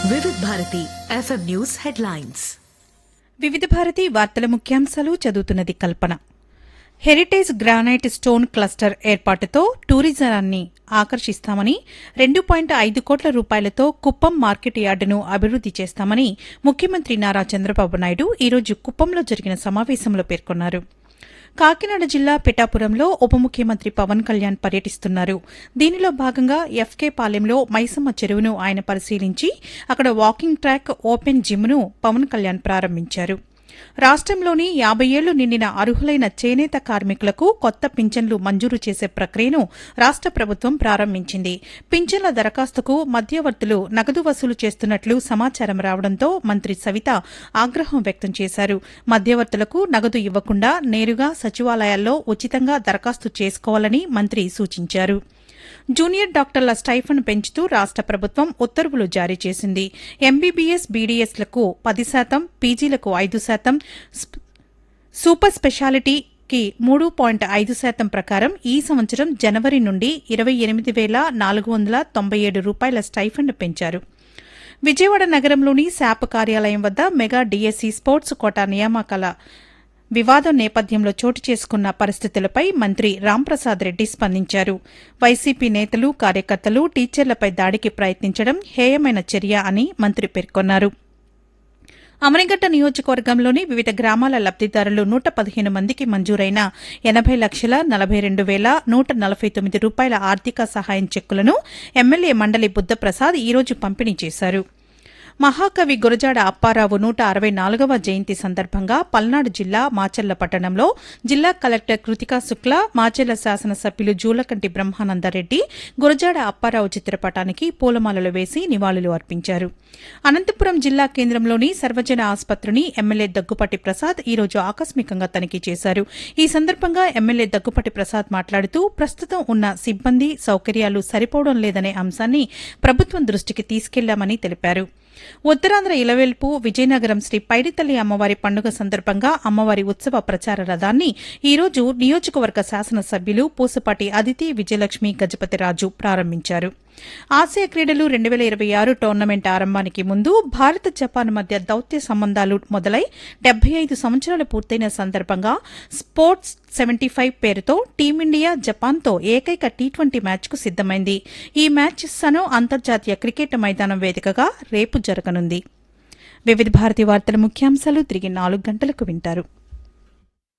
వివిధ Bharati FM news headlines వివిధ భారతి వార్తల ముఖ్యాంశాలు చదువుతున్నది Kalpana heritage granite stone cluster ఏర్పాటుతో టూరిజాన్ని ఆకర్షిస్తామని రెండు పాయింట్ ఐదు కోట్ల రూపాయలతో కుప్పం మార్కెట్ యార్డును అభివృద్ది చేస్తామని ముఖ్యమంత్రి నారా చంద్రబాబు నాయుడు ఈరోజు కుప్పంలో జరిగిన సమావేశంలో పేర్కొన్నారు కాకినాడ జిల్లా పిఠాపురంలో ఉప ముఖ్యమంత్రి పవన్ కళ్యాణ్ పర్యటిస్తున్నారు దీనిలో భాగంగా ఎఫ్కే పాలెంలో మైసమ్మ చెరువును ఆయన పరిశీలించి అక్కడ వాకింగ్ ట్రాక్ ఓపెన్ జిమ్ను పవన్ కళ్యాణ్ ప్రారంభించారు రాష్ట్రంలోని యాబై ఏళ్లు నిండిన అర్హులైన చేనేత కార్మికులకు కొత్త పింఛన్లు మంజూరు చేసే ప్రక్రియను రాష్ట ప్రభుత్వం ప్రారంభించింది పింఛన్ల దరఖాస్తుకు మధ్యవర్తులు నగదు వసూలు చేస్తున్నట్లు సమాచారం రావడంతో మంత్రి సవిత ఆగ్రహం వ్యక్తం చేశారు మధ్యవర్తులకు నగదు ఇవ్వకుండా నేరుగా సచివాలయాల్లో ఉచితంగా దరఖాస్తు చేసుకోవాలని మంత్రి సూచించారు జూనియర్ డాక్టర్ల స్టైఫన్ పెంచుతూ రాష్ట ప్రభుత్వం ఉత్తర్వులు జారీ చేసింది ఎంబీబీఎస్ బీడీఎస్లకు పది శాతం పీజీలకు ఐదు శాతం స్ప్- సూపర్ స్పెషాలిటీకి మూడు పాయింట్ ఐదు శాతం ప్రకారం ఈ సంవత్సరం జనవరి నుండి ఇరవై ఎనిమిది వేల నాలుగు వందల తొంభై ఏడు రూపాయల స్టైఫండ్ పెంచారు విజయవాడ నగరంలోని శాప్ కార్యాలయం వద్ద మెగా డీఎస్సీ స్పోర్ట్స్ కోటా నియామకాల వివాదం నేపథ్యంలో చోటు చేసుకున్న పరిస్థితులపై మంత్రి రాంప్రసాద్ రెడ్డి స్పందించారు వైసీపీ నేతలు కార్యకర్తలు టీచర్లపై దాడికి ప్రయత్నించడం హేయమైన చర్య అని మంత్రి పేర్కొన్నారు అమరిగడ్డ నియోజకవర్గంలోని వివిధ గ్రామాల లబ్దిదారులు నూట పదిహేను మందికి మంజూరైన ఎనబై లక్షల నలభై రెండు వేల నూట నలభై తొమ్మిది రూపాయల ఆర్థిక సహాయం చెక్కులను ఎమ్మెల్యే మండలి బుద్దప్రసాద్ ఈరోజు పంపిణీ చేశారు మహాకవి గురజాడ అప్పారావు నూట అరవై నాలుగవ జయంతి సందర్భంగా పల్నాడు జిల్లా మాచర్ల పట్టణంలో జిల్లా కలెక్టర్ కృతికా శుక్ల మాచర్ల శాసనసభ్యులు జూలకంటి బ్రహ్మానందరెడ్డి గురజాడ అప్పారావు చిత్రపటానికి పూలమాలలు వేసి నివాళులు అర్పించారు అనంతపురం జిల్లా కేంద్రంలోని సర్వజన ఆసుపత్రిని ఎమ్మెల్యే దగ్గుపాటి ప్రసాద్ ఈరోజు ఆకస్మికంగా తనిఖీ చేశారు ఈ సందర్భంగా ఎమ్మెల్యే దగ్గుపాటి ప్రసాద్ మాట్లాడుతూ ప్రస్తుతం ఉన్న సిబ్బంది సౌకర్యాలు సరిపోవడం లేదనే అంశాన్ని ప్రభుత్వం దృష్టికి తీసుకెళ్లామని తెలిపారు ఉత్తరాంధ్ర ఇలవెల్పు విజయనగరం శ్రీ పైడితల్లి అమ్మవారి పండుగ సందర్భంగా అమ్మవారి ఉత్సవ ప్రచార రథాన్ని ఈరోజు నియోజకవర్గ శాసనసభ్యులు పూసపాటి అదితి విజయలక్ష్మి గజపతిరాజు ప్రారంభించారు ఆసియా క్రీడలు రెండు వేల ఇరవై ఆరు టోర్నమెంట్ ఆరంభానికి ముందు భారత్ జపాన్ మధ్య దౌత్య సంబంధాలు మొదలై డెబ్బై ఐదు సంవత్సరాలు పూర్తయిన సందర్భంగా స్పోర్ట్స్ సెవెంటీ ఫైవ్ పేరుతో టీమిండియా జపాన్తో ఏకైక టీ ట్వంటీ మ్యాచ్కు సిద్దమైంది ఈ మ్యాచ్ సనో అంతర్జాతీయ క్రికెట్ మైదానం వేదికగా రేపు జరగనుంది వివిధ భారతి వార్తల ముఖ్యాంశాలు తిరిగి నాలుగు గంటలకు వింటారు